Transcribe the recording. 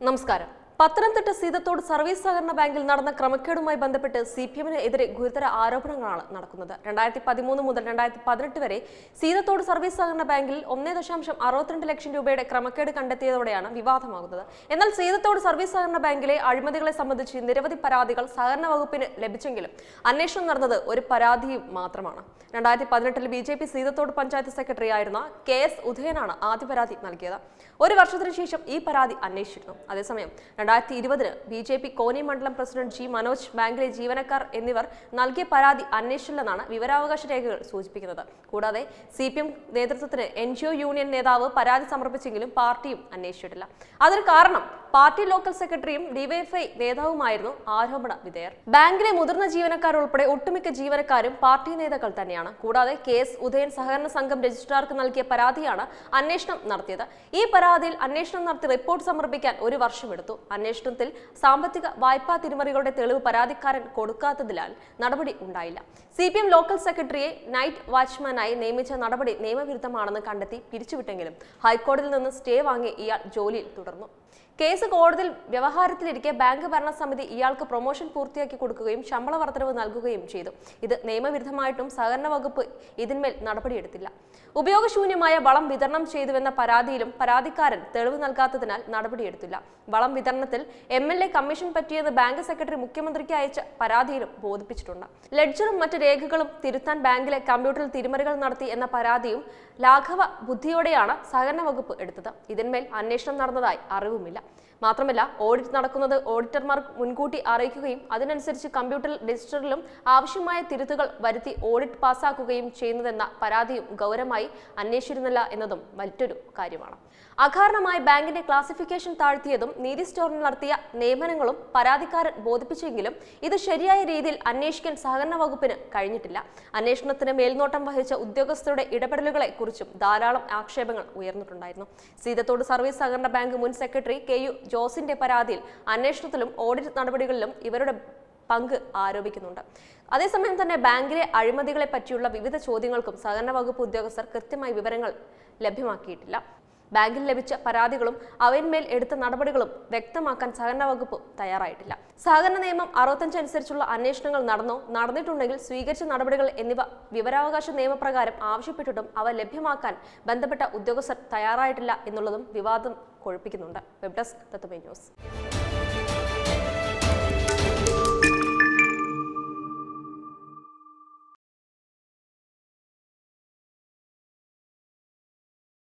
നമസ്കാരം പത്തനംതിട്ട സീതത്തോട് സർവീസ് സഹകരണ ബാങ്കിൽ നടന്ന ക്രമക്കേടുമായി ബന്ധപ്പെട്ട് സി പി എമ്മിനെതിരെ ഗുരുതര ആരോപണങ്ങളാണ് നടക്കുന്നത് രണ്ടായിരത്തി പതിമൂന്ന് മുതൽ രണ്ടായിരത്തി പതിനെട്ട് വരെ സീതത്തോട് സർവീസ് സഹകരണ ബാങ്കിൽ ഒന്നേ ദശാംശം അറുപത്തിരണ്ട് ലക്ഷം രൂപയുടെ ക്രമക്കേട് കണ്ടെത്തിയതോടെയാണ് വിവാദമാകുന്നത് എന്നാൽ സീതത്തോട് സർവീസ് സഹകരണ ബാങ്കിലെ അഴിമതികളെ സംബന്ധിച്ച് നിരവധി പരാതികൾ സഹകരണ വകുപ്പിന് ലഭിച്ചെങ്കിലും അന്വേഷണം നടന്നത് ഒരു പരാതിയും മാത്രമാണ് രണ്ടായിരത്തി പതിനെട്ടിൽ B J P Seethathodu panchayat secretary ആയിരുന്ന കെ എസ് ഉദയനാണ് ആദ്യ പരാതി നൽകിയത് ഒരു വർഷത്തിനു ശേഷം ഈ പരാതി അന്വേഷിച്ചിരുന്നു അതേസമയം രണ്ടായിരത്തി ഇരുപതിന് ബി ജെ പി കോന്നി മണ്ഡലം പ്രസിഡന്റ് ജി മനോജ് ബാങ്കിലെ ജീവനക്കാർ എന്നിവർ നൽകിയ പരാതി അന്വേഷിച്ചില്ലെന്നാണ് വിവരാവകാശ രേഖകൾ സൂചിപ്പിക്കുന്നത് കൂടാതെ സി പി എം നേതൃത്വത്തിന് എൻ ജി ഒ യൂണിയൻ നേതാവ് പരാതി സമർപ്പിച്ചെങ്കിലും പാർട്ടിയും അന്വേഷിച്ചിട്ടില്ല അതിന് കാരണം പാർട്ടി ലോക്കൽ സെക്രട്ടറിയും ഡിവൈഎഫ്ഐ നേതാവുമായിരുന്നു ആരോപണ വിധേയർ ബാങ്കിലെ മുതിർന്ന ജീവനക്കാർ ഉൾപ്പെടെ ഒട്ടുമിക്ക ജീവനക്കാരും പാർട്ടി നേതാക്കൾ തന്നെയാണ് കൂടാതെ കെ എസ് ഉദയൻ സഹകരണ സംഘം രജിസ്ട്രാർക്ക് നൽകിയ പരാതിയാണ് അന്വേഷണം നടത്തിയത് ഈ പരാതിയിൽ അന്വേഷണം നടത്തി റിപ്പോർട്ട് സമർപ്പിക്കാൻ ഒരു വർഷമെടുത്തു അന്വേഷണത്തിൽ സാമ്പത്തിക വായ്പാ തിരിമറികളുടെ തെളിവ് പരാതിക്കാരൻ കൊടുക്കാത്തതിനാൽ നടപടി ഉണ്ടായില്ല സി പി എം ലോക്കൽ സെക്രട്ടറിയെ നൈറ്റ് വാച്ച്മാനായി നിയമിച്ച നടപടി നിയമവിരുദ്ധമാണെന്ന് കണ്ടെത്തി പിരിച്ചുവിട്ടെങ്കിലും ഹൈക്കോടതിയിൽ നിന്ന് സ്റ്റേ വാങ്ങി ഇയാൾ ജോലിയിൽ തുടർന്നു കേസ് കോടതിയിൽ വ്യവഹാരത്തിലിരിക്കെ ബാങ്ക് ഭരണസമിതി ഇയാൾക്ക് പ്രൊമോഷൻ പൂർത്തിയാക്കി കൊടുക്കുകയും ശമ്പള വർധനവ് നൽകുകയും ചെയ്തു ഇത് നിയമവിരുദ്ധമായിട്ടും സഹകരണ വകുപ്പ് ഇതിന്മേൽ നടപടിയെടുത്തില്ല ഉപയോഗശൂന്യമായ വളം വിതരണം ചെയ്തുവെന്ന പരാതിയിലും പരാതിക്കാരൻ തെളിവ് നൽകാത്തതിനാൽ നടപടിയെടുത്തില്ല വളം വിതരണത്തിൽ എം എൽ എ കമ്മീഷൻ പറ്റിയെന്ന് ബാങ്ക് സെക്രട്ടറി മുഖ്യമന്ത്രിക്ക് അയച്ച പരാതിയിലും ബോധിപ്പിച്ചിട്ടുണ്ട് ലെഡ്ജറും മറ്റ് രേഖകളും തിരുത്താൻ ബാങ്കിലെ കമ്പ്യൂട്ടറിൽ തിരിമറികൾ നടത്തി എന്ന പരാതിയും ലാഘവ ബുദ്ധിയോടെയാണ് സഹകരണ വകുപ്പ് എടുത്തത് ഇതിന്മേൽ അന്വേഷണം നടന്നതായി അറിവുമില്ല മാത്രമല്ല ഓഡിറ്റ് നടക്കുന്നത് ഓഡിറ്റർമാർ മുൻകൂട്ടി അറിയിക്കുകയും അതിനനുസരിച്ച് കമ്പ്യൂട്ടർ രജിസ്റ്ററിലും ആവശ്യമായ തിരുത്തുകൾ വരുത്തി ഓഡിറ്റ് പാസ്സാക്കുകയും ചെയ്യുന്നതെന്ന പരാതിയും ഗൗരവമായി അന്വേഷിച്ചിരുന്നില്ല എന്നതും മറ്റൊരു കാര്യമാണ് അകാരണമായി ബാങ്കിന്റെ ക്ലാസിഫിക്കേഷൻ താഴ്ത്തിയതും നീതി സ്റ്റോറിൽ നടത്തിയ നിയമനങ്ങളും പരാതിക്കാരൻ ബോധിപ്പിച്ചെങ്കിലും ഇത് ശരിയായ രീതിയിൽ അന്വേഷിക്കാൻ സഹകരണ വകുപ്പിന് കഴിഞ്ഞിട്ടില്ല അന്വേഷണത്തിന് മേൽനോട്ടം വഹിച്ച ഉദ്യോഗസ്ഥരുടെ ഇടപെടലുകളെ കുറിച്ചും ധാരാളം ആക്ഷേപങ്ങൾ ഉയർന്നിട്ടുണ്ടായിരുന്നു സീതത്തോട് സർവീസ് സഹകരണ ബാങ്ക് മുൻ സെക്രട്ടറി കെ യു ജോസിന്റെ പരാതിയിൽ അന്വേഷണത്തിലും ഓഡിറ്റ് നടപടികളിലും ഇവരുടെ പങ്ക് ആരോപിക്കുന്നുണ്ട് അതേസമയം തന്നെ ബാങ്കിലെ അഴിമതികളെ പറ്റിയുള്ള വിവിധ ചോദ്യങ്ങൾക്കും സഹകരണ വകുപ്പ് ഉദ്യോഗസ്ഥർ കൃത്യമായ വിവരങ്ങൾ ലഭ്യമാക്കിയിട്ടില്ല ബാങ്കിൽ ലഭിച്ച പരാതികളും അവന്മേൽ എടുത്ത നടപടികളും വ്യക്തമാക്കാൻ സഹകരണ വകുപ്പ് തയ്യാറായിട്ടില്ല സഹകരണ നിയമം അറുപത്തഞ്ച് അനുസരിച്ചുള്ള അന്വേഷണങ്ങൾ നടന്നോ നടന്നിട്ടുണ്ടെങ്കിൽ സ്വീകരിച്ച നടപടികൾ എന്നിവ വിവരാവകാശ നിയമപ്രകാരം ആവശ്യപ്പെട്ടിട്ടും അവ ലഭ്യമാക്കാൻ ബന്ധപ്പെട്ട ഉദ്യോഗസ്ഥർ തയ്യാറായിട്ടില്ല എന്നുള്ളതും വിവാദം കൊഴുപ്പിക്കുന്നുണ്ട് വെബ് ഡെസ്ക് തത്തുമൈ ന്യൂസ്